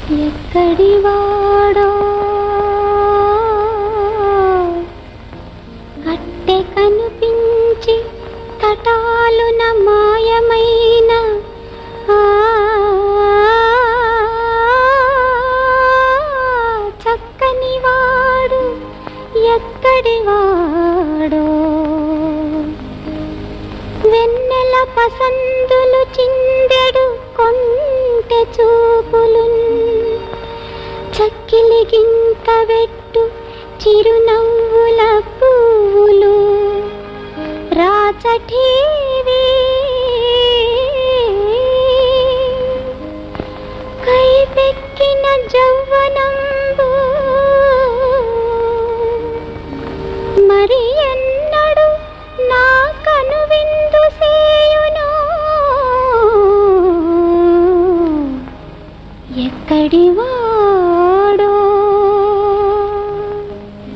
ఎక్కడి వాడో అట్టె కనిపించి తటాలున మాయమైన ఆ చక్కని వాడు ఎక్కడి వాడో వెన్నెల పసందులు చిందెడు కొంటె చూపులు చక్కిలి గింత వెట్టు చిరునవ్వుల పువ్వులు రాచఠీవి కైపెక్కిన జవ్వనంబు మరి ఎన్నడు నా కను విందు సేయును ఎక్కడి వా